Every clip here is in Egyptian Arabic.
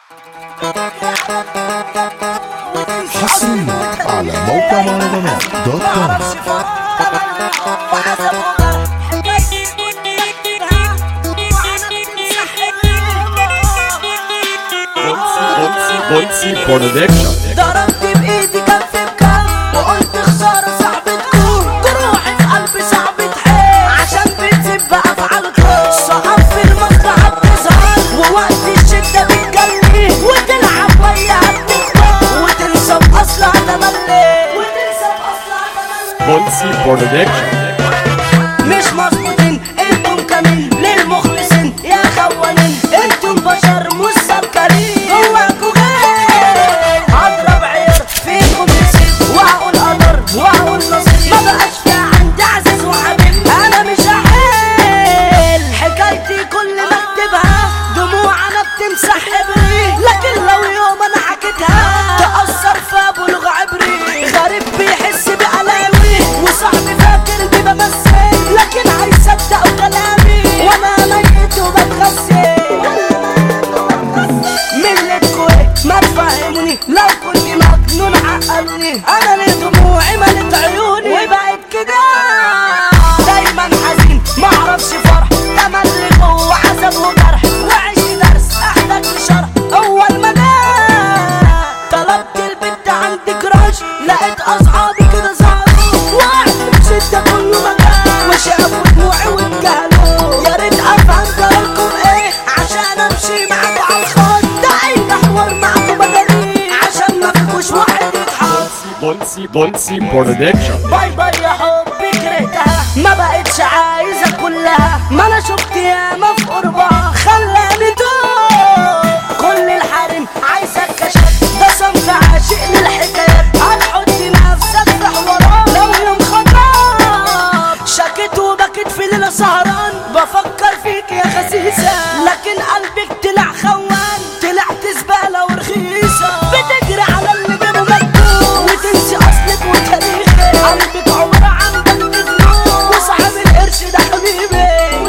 حصريا على موقع مهرجانات دوت كوم بولسي برودكشن ضربت بايدي كف بكف وقلت خسارة صعب تكون جروحي في قلبي صعب تحل عشان بتسيب بافعالكم صعب في المصلحة بتظهر ووقت الشدة بتجلي وتلعب وياها بتكبر وتنسى بأصلها تملي وتنسى بأصلها تملي بولسي برودكشن مش مظبوطين انتم كمين للمخلصين يا خوانين انتم بشر مش سكرين جواكوا غير هضرب عير فيكم نسيب وهقول قدر وهقول نصيب ما بقاش في عندي عزيز وحبيب انا مش هحل حكايتي كل ما اكتبها دموع انا بتمسح ابري لكن لو يوم انا حكيتها تأثر في ابلغ عبري غريب بيحس بألامي وصاحبي فاكر بي بمثل لكن هيصدق كلامي وانا ميت وبتغسل ملتكوا ايه ما تفهموني لو كنت مجنون عقلني انا ليه دموعي ملت عيوني وبقت كده دايما حزين معرفش فرح تملي جوه عذاب وجرح وعيش درس احتاج لشرح اول ما جاء طلبت البنت عندي كراش لقيت اصحابي كده زعلوا وقعت بشدة كله مكان وشافوا دموعي واتجاهلوا يا ريت افهم جرالكم ايه عشان امشي معاكوا على الخط ده اي حوار معاكوا بدني عشان ما فيكوش واحد يتحط بولسي بولسي برودكشن باي باي يا حبي كرهتها ما بقتش عايزة كلها ما انا شفت ياما في قربها خلاني دوب كل الحريم عايزة الكشف ده صنف عاشق للحكايات هتحط نفسك في حوارات لو يوم خطاب شكيت وبكيت في ليلة سهران بفكر فيك يا خسيسة لكن قلبك طلع خوان طلعت زبالة ورخيصة بتجري على اللي جابه مكتوب وتنسي اصلك وتاريخك قلبك عبارة عن بند ذنوب وصاحب القرش ده حبيبي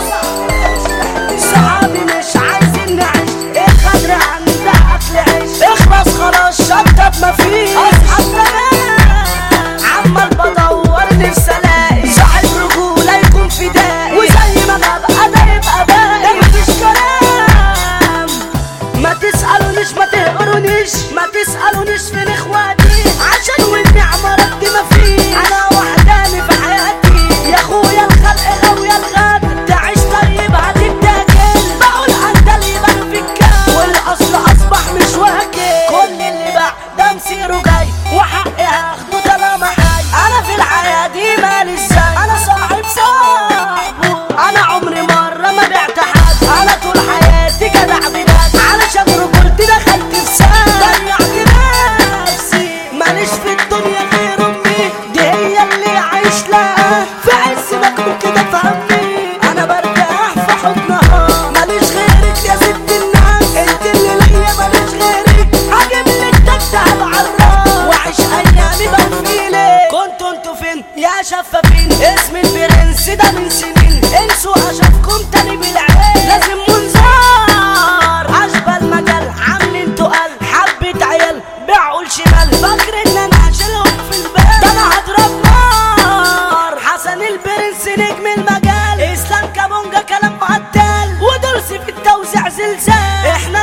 صحابي مش عايزين نعيش الخضر عندها اكل عيش اخلص خلاص شطب مفيش اصحاب تمام عمال بدور نفسي الاقي صاحب رجوله يكون فدائي وزي ما ببقى ده يبقى باقي مفيش كلام ما تسألونيش ما تقرونيش ما تسألونيش فين اخواتي عشان والنعمة رد ما فيه انا وحداني في حياتي يا اخويا الخلق غاوية الغد تعيش طيب هتتاكل بقول انت اللي يبان في الكام والاصل اصبح مش واكل كل اللي باع ده مسيره جاي وحقي هاخده طالما حي انا في الحياة دي مالي ازاي انا صاحب صاحبه انا عمري مرة ما بعت حد انا طول حياتي جدع بجد علشان رجولتي دخلت في سنة ضيعت نفسي ماليش في الدنيا غير امي دي هي اللي عايش لها في عز ما اكون كده فهمني انا برتاح في حضنها ماليش غيرك يا ست الناس انت اللي ليا ماليش غيرك هجيب لك تكتة على العراس واعيش ايامي بوفيلك كنتوا انتوا فين يا شفافين اسم البرنس ده من سنين انسوا اشوفكم تاني بالعين لازم منظار اشبه المجال عاملين تقال حبة عيال بعقول شمال فاكر ان انا هشيلهم في البال ده انا هضرب نار حسن البرنس نجم المجال اسلام كابونجا كلام معدل ودرسي في التوزيع زلزال احنا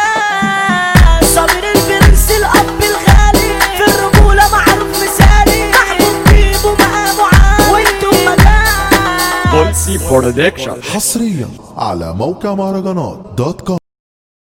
الاساس صابر البرنس الاب الغالي في الرجولة معروف مثالي محبوب بيبو مقامه عالي وانتم مجال بولسي برودكشن حصريا على موقع مهرجانات دوت كوم